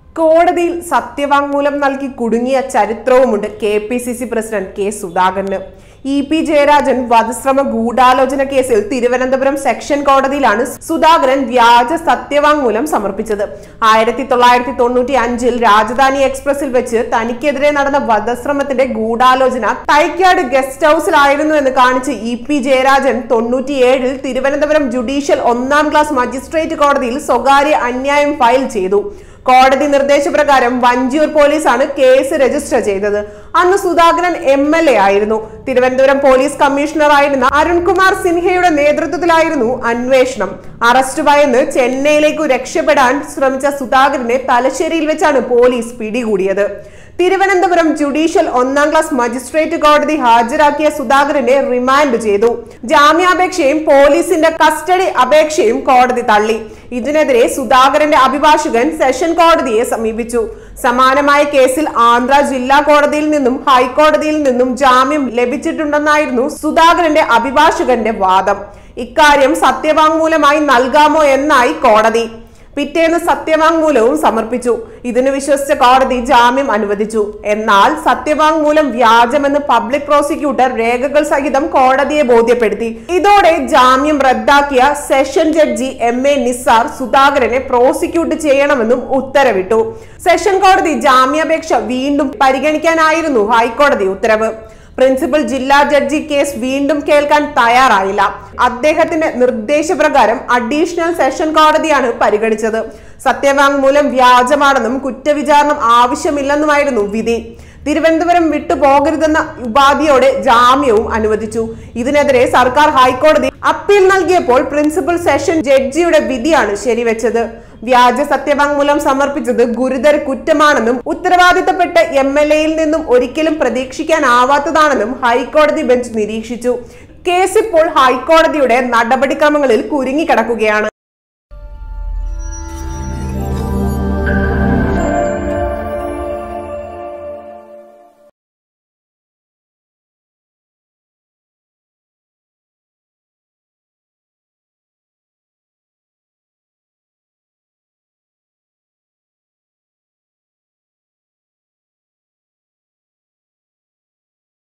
കോടതിയിൽ സത്യവാങ്മൂലം നൽകി കുടുങ്ങിയ ചരിത്രവുമുണ്ട് K P C C president K സുധാകരന് ഇ പി ജയരാജൻ വധശ്രമ ഗൂഢാലോചന കേസിൽ തിരുവനന്തപുരം സെക്ഷൻ കോടതിയിലാണ് സുധാകരൻ വ്യാജ സത്യവാങ്മൂലം സമർപ്പിച്ചത് ആയിരത്തി തൊള്ളായിരത്തി തൊണ്ണൂറ്റി അഞ്ചിൽ രാജധാനി എക്സ്പ്രസിൽ വെച്ച് തനിക്കെതിരെ നടന്ന വധശ്രമത്തിന്റെ ഗൂഢാലോചന തൈക്കാട് ഗസ്റ്റ് ഹൌസിലായിരുന്നു എന്ന് കാണിച്ച് ഇ പി ജയരാജൻ തൊണ്ണൂറ്റിയേഴിൽ തിരുവനന്തപുരം ജുഡീഷ്യൽ ഒന്നാം ക്ലാസ് മജിസ്ട്രേറ്റ് കോടതിയിൽ സ്വകാര്യ അന്യായം ഫയൽ ചെയ്തു കോടതി നിർദ്ദേശപ്രകാരം വഞ്ചിയൂർ പോലീസാണ് കേസ് രജിസ്റ്റർ ചെയ്തത് അന്ന് സുധാകരൻ എം എൽ എ ആയിരുന്നു തിരുവനന്തപുരം പോലീസ് കമ്മീഷണറായിരുന്ന അരുൺകുമാർ സിൻഹയുടെ നേതൃത്വത്തിലായിരുന്നു അന്വേഷണം അറസ്റ്റ് ഭയന്ന് ചെന്നൈയിലേക്കു രക്ഷപ്പെടാൻ ശ്രമിച്ച സുധാകരനെ തലശ്ശേരിയിൽ വെച്ചാണ് പോലീസ് പിടികൂടിയത് തിരുവനന്തപുരം ജുഡീഷ്യൽ ഒന്നാം ക്ലാസ് മജിസ്ട്രേറ്റ് കോടതി ഹാജരാക്കിയ സുധാകരനെ റിമാൻഡ് ചെയ്തു ജാമ്യാപേക്ഷയും പോലീസിന്റെ കസ്റ്റഡി അപേക്ഷയും കോടതി തള്ളി ഇതിനെതിരെ സുധാകരന്റെ അഭിഭാഷകൻ സെഷൻ കോടതിയെ സമീപിച്ചു സമാനമായ കേസിൽ ആന്ധ്ര ജില്ലാ കോടതിയിൽ നിന്നും ഹൈക്കോടതിയിൽ നിന്നും ജാമ്യം ലഭിച്ചിട്ടുണ്ടെന്നായിരുന്നു സുധാകരന്റെ അഭിഭാഷകന്റെ വാദം ഇക്കാര്യം സത്യവാങ്മൂലമായി നൽകാമോ എന്നായി കോടതി പിറ്റേന്ന് സത്യവാങ്മൂലവും സമർപ്പിച്ചു ഇതിന് വിശ്വസിച്ച കോടതി ജാമ്യം അനുവദിച്ചു എന്നാൽ സത്യവാങ്മൂലം വ്യാജമെന്ന് പബ്ലിക് പ്രോസിക്യൂട്ടർ രേഖകൾ സഹിതം കോടതിയെ ബോധ്യപ്പെടുത്തി ഇതോടെ ജാമ്യം റദ്ദാക്കിയ session judge M A Nisar സുധാകരനെ പ്രോസിക്യൂട്ട് ചെയ്യണമെന്നും ഉത്തരവിട്ടു സെഷൻ കോടതി ജാമ്യാപേക്ഷ വീണ്ടും പരിഗണിക്കാനായിരുന്നു ഹൈക്കോടതി ഉത്തരവ് പ്രിൻസിപ്പൽ ജില്ലാ ജഡ്ജി കേസ് വീണ്ടും കേൾക്കാൻ തയ്യാറായില്ല അദ്ദേഹത്തിന്റെ നിർദ്ദേശപ്രകാരം അഡീഷണൽ സെഷൻ കോടതിയാണ് പരിഗണിച്ചത് സത്യവാങ്മൂലം വ്യാജമാണെന്നും കുറ്റവിചാരണം ആവശ്യമില്ലെന്നുമായിരുന്നു വിധി തിരുവനന്തപുരം വിട്ടുപോകരുതെന്ന ഉപാധിയോടെ ജാമ്യവും അനുവദിച്ചു ഇതിനെതിരെ സർക്കാർ ഹൈക്കോടതി അപ്പീൽ നൽകിയപ്പോൾ പ്രിൻസിപ്പൽ സെഷൻ ജഡ്ജിയുടെ വിധിയാണ് ശരിവെച്ചത് വ്യാജ സത്യവാങ്മൂലം സമർപ്പിച്ചത് ഗുരുതര കുറ്റമാണെന്നും ഉത്തരവാദിത്തപ്പെട്ട എം എൽ എയിൽ നിന്നും ഒരിക്കലും പ്രതീക്ഷിക്കാനാവാത്തതാണെന്നും ഹൈക്കോടതി ബെഞ്ച് നിരീക്ഷിച്ചു കേസ് ഇപ്പോൾ ഹൈക്കോടതിയുടെ നടപടിക്രമങ്ങളിൽ കുരുങ്ങിക്കിടക്കുകയാണ്